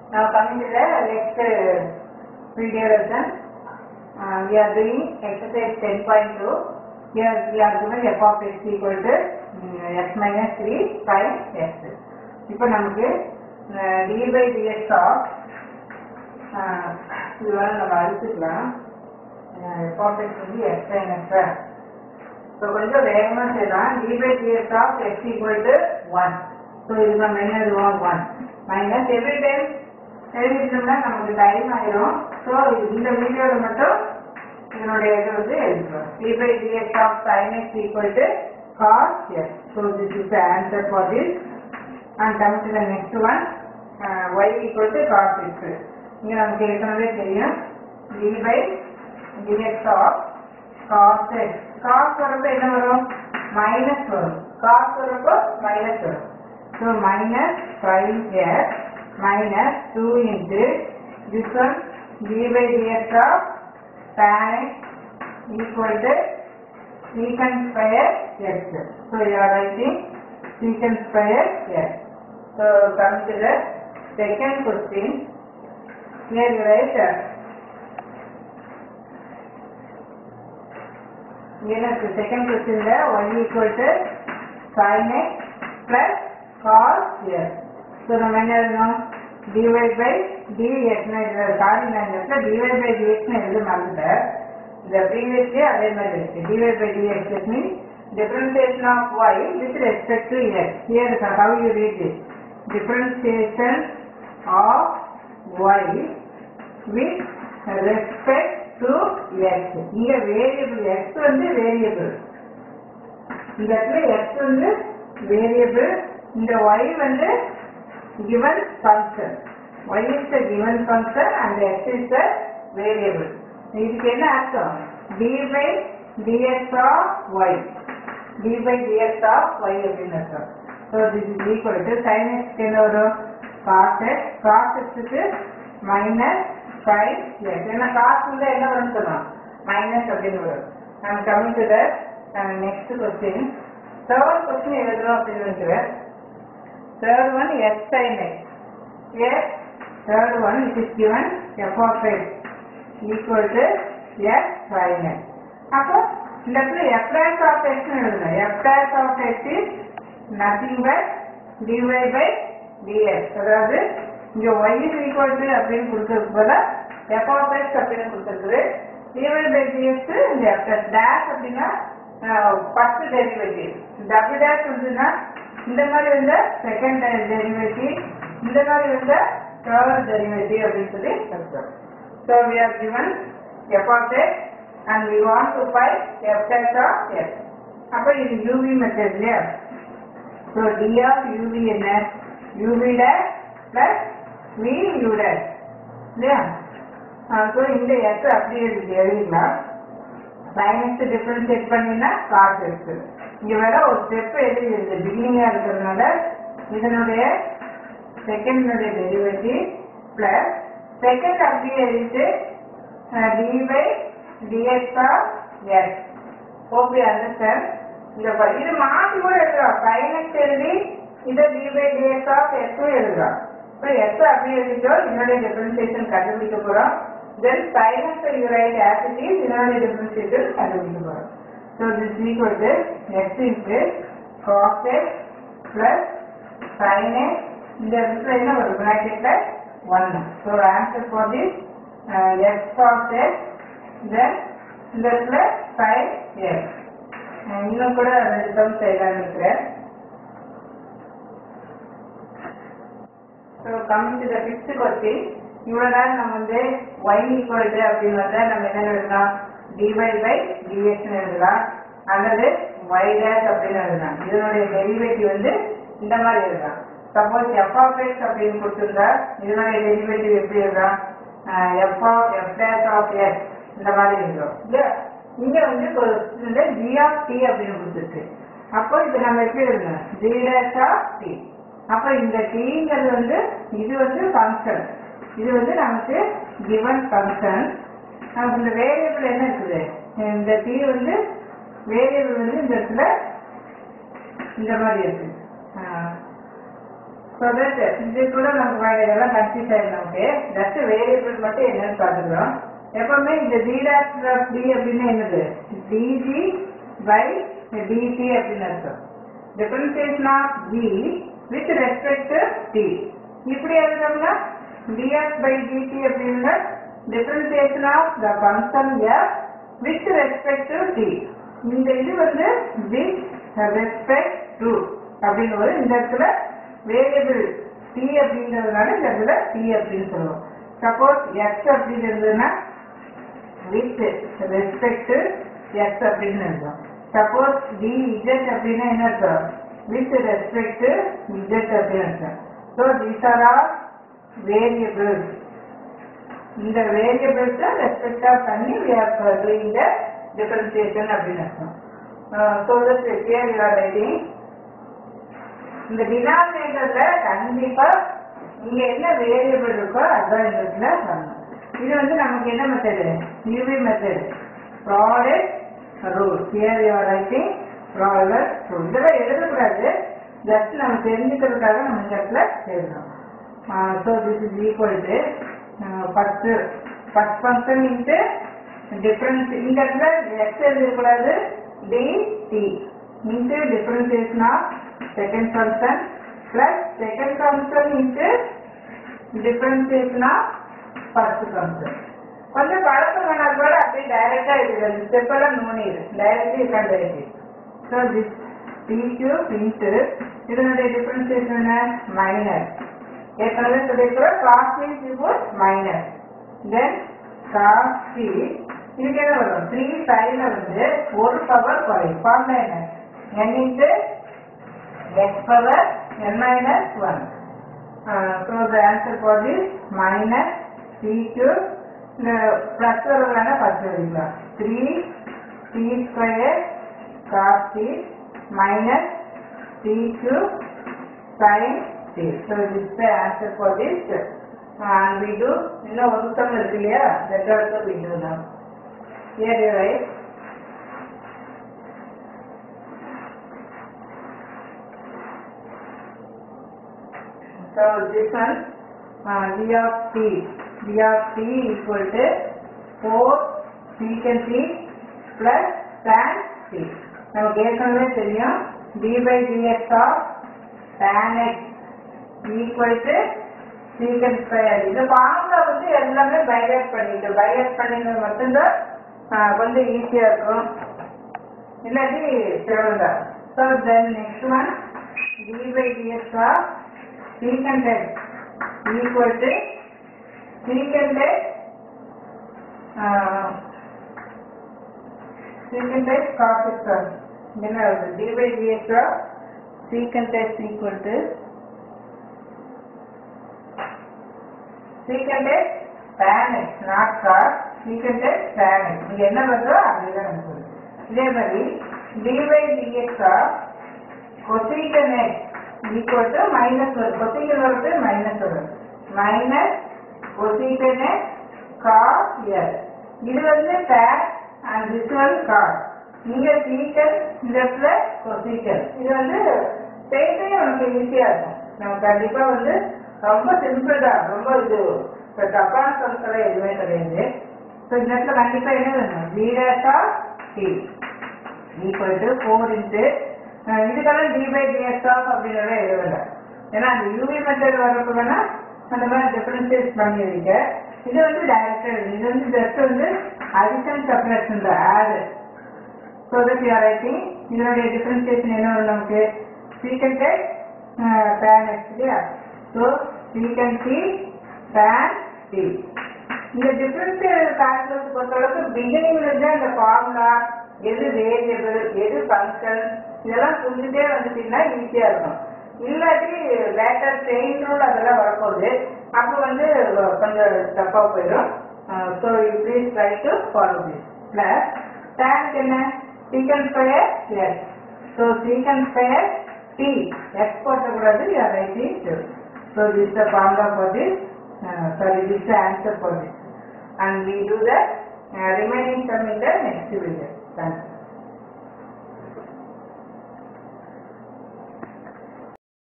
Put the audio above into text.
Now coming to the next uh, video lesson, uh, we are doing exercise 10.2. Here we are given f of x equal to mm, x minus 3 sin x. இப்போ நமக்கு uh, d by dx of uh, இது வேணா நம்ம அழிச்சுக்கலாம் uh, f of x வந்து x sin x. So கொஞ்சம் வேகமா செய்யலாம் d by dx of x equal to 1. So இது நம்ம என்ன எழுதுவோம் 1 மைனஸ் எவ்ரி டைம் எழுதிட்டோம்னா நமக்கு டைம் ஆயிரும் ஸோ இந்த வீடியோவில் மட்டும் இதனுடைய இது வந்து எழுதிக்கலாம் d by dx of sin x equal to cos x. So this is the answer for this. And come to the next one, uh, y equal to cos x. இங்க நமக்கு ஏற்கனவே தெரியும் d by dx of cos x. cos வரப்ப என்ன வரும் minus வரும் cos வரப்போ minus வரும் so minus five x minus two into this one d by dx of tan x equal to secant square x. So you are writing secant square x. So come to the second question. Here you write uh, எனக்கு second கொஸ்டின்ல y equal to sin x plus cos x. So நம்ம என்ன எழுதணும் dy by dx sorry நான் இந்த இடத்துல dy by dx னு எழுத மறந்துட்டேன் இந்த ப்ரீவியஸ்லயே அதே மாதிரி இருக்கு dy by dx that means differentiation of y with respect to x. Here how you read this? Differentiation of y with respect to x. இங்க வேரியபிள் x வந்து வேரியபிள் இந்த இடத்துல x வந்து வேரியபிள் இந்த y வந்து given function y is the given function and x is the variable இதுக்கு என்ன அர்த்தம் d by dx of y d by dx of y அப்படின்னு அர்த்தம் so this is equal to sin x க்கு என்ன வரும் cos x cos x க்கு minus sin x ஏன்னா cos வந்து என்ன வரும் சொன்னோம் minus அப்படின்னு வரும் I'm coming to the uh, next question third question எழுதுறோம் அப்படின்னு நினைக்கிறேன் third one x sin x here third one it is given f of x equal to x sin x அப்போ இந்த இடத்துல f dash of x னு எழுதணும் f dash of x is nothing but dy by dx அதாவது இங்க y is equal to அப்படின்னு கொடுக்கறது போல f of x அப்படின்னு கொடுத்துருக்குது dy by dx இந்த f dash dash அப்படின்னா ஃபர்ஸ்ட் டெரிவேட்டிவ் டபுள் டேஷ் வந்துன்னா இந்த மாதிரி வந்த செகண்ட் டெரிவேட்டிவ் இந்த மாதிரி வந்த தேர்ட் டெரிவேட்டிவ் அப்படின்னு சொல்லி அர்த்தம் so we are given f of x and we want to find f dash of x அப்போ இது யூவி மெத்தட் இல்லையா ஸோ டி ஆஃப் யூவி என்ன UV dash plus V U dash இல்லையா ஸோ இந்த x அப்படியே எழுதி எழுதிக்கலாம் சைனஸ் டிஃபரன்ஷியேட் பண்ணினா காசு இருக்கு இங்க வேற ஒரு ஸ்டெப் எழுதி இருக்கு பிகினிங்கா இருக்கிறதுனால இதனுடைய செகண்டுடைய டெரிவேட்டிவ் பிளஸ் செகண்ட் அப்படியே எழுதிட்டு d by dx of x okay understand இந்த ப- இது மாற்றி கூட எழுதலாம் சைனஸ் எழுதி இதை டி பை டிஎக்ஸ் ஆஃப் எக்ஸும் எழுதலாம் இப்போ எக்ஸ் அப்படியே எழுதிட்டோம் இதனுடைய டிஃபரன்சியேஷன் கண்டுபிடிக்க போறோம் then sinus you write as it is இதனுடைய டிஃபரன்சியேஷன் கண்டுபிடிக்க போறோம் So this is equal to x into cos x plus sin x இந்த இடத்துல என்ன வரும் bracketல 1 so answer for this uh, x cos x then இந்த இடத்துல sin x அஹ் இன்னும் கூட ரெண்டு term செய்யலாம்னு இருக்கிறேன் so coming to the fifth question இவ்வளோ நேரம் நம்ம வந்து y ஈக்குவல் டு அப்படின்னு வந்தா நம்ம என்ன எழுதலாம் dy பை dxன்னு எழுதலாம் அல்லது y டேஷ் அப்படின்னு எழுதலாம் இதனுடைய டெரிவேட்டிவ் வந்து இந்த மாதிரி எழுதலாம் சப்போஸ் f ஆஃப் x அப்படின்னு கொடுத்துருந்தா இதனுடைய டெரிவேட்டிவ் எப்படி எழுதலாம் f of f dash of x இந்த மாதிரி எழுதுறோம் இல்லையா இங்க வந்து ஒரு இந்த g ஆஃப் t அப்படின்னு கொடுத்துருக்கு அப்போ இது நம்ம எப்படி எழுதணும் g டேஷ் ஆஃப் t அப்ப இந்த டீங்கிறது வந்து இது வந்து ஃபங்க்ஷன் இது வந்து நமக்கு கிவன் ஃபங்க்ஷன் நமக்கு இந்த வேரியபிள் என்ன இருக்குது இந்த டீ வந்து வேரியபிள் வந்து இந்த இடத்துல இந்த மாதிரி இருக்கு ஸோ தட் இது கூட நமக்கு வேற இதெல்லாம் கன்ஃபியூஸ் ஆயிடும் நமக்கு ஜஸ்ட் வேரியபிள் மட்டும் என்னன்னு பார்த்துக்கிறோம் எப்பவுமே இந்த d dash of d அப்படின்னு என்னது dg by dt அப்படின்னு அர்த்தம் differentiation of g with respect to t இப்படி எழுதணும்னா df by dt அப்படின்னா differentiation of the function f with respect to t இந்த இது வந்து வித் ரெஸ்பெக்ட் டு அப்படின்னு வரும் இந்த இடத்துல வேரியபிள் t அப்படிங்கிறதுனால இந்த இடத்துல t அப்படின்னு சொல்லுவோம் சப்போஸ் x அப்படின்னு இருந்ததுன்னா வித் ரெஸ்பெக்ட் x அப்படின்னு இருக்கும் சப்போஸ் dz அப்படின்னா என்ன அர்த்தம் வித் ரெஸ்பெக்ட் z அப்படின்னு அர்த்தம் so these are all variables இந்த வேரியபிள்ஸை ரெஸ்பெக்டா பண்ணி we are doing the differentiation அப்படின்னு அர்த்தம் so that here you are writing இந்த டினாமினேட்டர்ல கண்டிப்பா இங்க என்ன வேரியபிள் இருக்கோ அதான் இந்த இடத்துல பண்ணணும் இது வந்து நமக்கு என்ன method UV method product rule here you are writing product rule இதெல்லாம் எழுதக்கூடாது ஜஸ்ட் நம்ம தெரிஞ்சுக்கிறதுக்காக நம்ம இந்த இடத்துல எழுதணும் so this is equal to first first function into difference இந்த இடத்துல எக்ஸ் எழுதக்கூடாது d d into differentiation of second function plus second function into differentiation of first function கொஞ்சம் பழக்கம் பண்ணா கூட அப்படியே டைரக்டா எழுதுறது ஸ்டெப் எல்லாம் நோனிடு டைரக்ட்லி கண்டு எழுதி so this t cube into இதனுடைய டிஃபரன்சியேஷன் என்ன மைனஸ் ஏற்கனவே சொல்லியிருக்கிறோம் cos means impose minus then cos c இதுக்கு என்ன வரும் த்ரீ சைடில் வந்து ஒரு பவர் குறையும் ஃபார்முலா என்ன n into x power n minus one so the answer for this minus c cube இந்த ப்ளஸ் வரதுனால ஃபஸ்ட் எழுதிக்கலாம் three c square cos c minus c cube sine c so this the answer for this and we do இன்னும் ஒரு sum இருக்கு இல்லையா that also we do now here you write So this one, uh, V of t, V of t equal to 4 secant t plus tan t. நமக்கு ஏற்கனவே தெரியும் d by dx of tan x equal to secant square. இது formula வந்து எல்லாமே பைகேட் பண்ணிட்டு பைகேட் பண்ணினது மட்டும்தான் ஆஹ், கொஞ்சம் ஈஸியா இருக்கும் இல்லாட்டி சிரமம் தான் so then next one d by dx of secant x equal to secant x uh, secant x cos x வரும். என்ன வருது d by dx of secant x equal to secant x tan x not cos secant x tan x இங்க என்ன வருதோ அதுதான் எனக்கு வருது. இதே மாதிரி d by dx of cosecant x equal to minus வரும் cosecant வருது minus வரும் minus cosecant x cos s இது வந்து tan and this one cos இங்க secant இந்த இடத்துல cosecant இது வந்து பேசவே உனக்கு ஈஸியா இருக்கும் நம்ம கண்டிப்பா வந்து ரொம்ப சிம்பிள் தான் ரொம்ப இது இப்ப தப்பான சொல்ல எதுவுமே கிடையாது ஸோ இந்த இடத்துல கண்டிப்பா என்ன வேணும் v dash of t equal to 4 into அஹ் இதுக்கெல்லாம் d by dx of அப்படின்றத எழுதல ஏன்னா அந்த uv மெத்தட் வர்றப்ப வேணா அந்த மாதிரி டிஃபரன்ஷியேட் பண்ணி வைக்க இது வந்து டைரக்டா இது வந்து ஜஸ்ட் வந்து அடிஷன் சப்ரேஷன் தான் add so that you are writing இதனுடைய டிஃபரன்ஷியேஷன் என்ன வரும் நமக்கு சீக்கண்ட் tan x இல்லையா so secant t tan t இந்த டிஃபரன்ஷியல் கால்குலஸ் பொறுத்தளவுக்கு பிகினிங்ல இருந்து அந்த ஃபார்முலா எது வேரியபிள் எது ஃபங்க்ஷன் இதெல்லாம் புரிஞ்சுட்டே வந்துட்டீங்கன்னா ஈஸியா இருக்கும் இல்லாட்டி லேட்டர் செயின் ரூல் அதெல்லாம் வரப்போகுது அப்போ வந்து கொஞ்சம் தப்பா போயிடும் so you please try to follow this plus tan என்ன secant square is so secant square t x போட்டக்கூடாது you are writing so this the formula for this sorry this the answer for this and we do the uh, remaining sum in the next video. Thank you.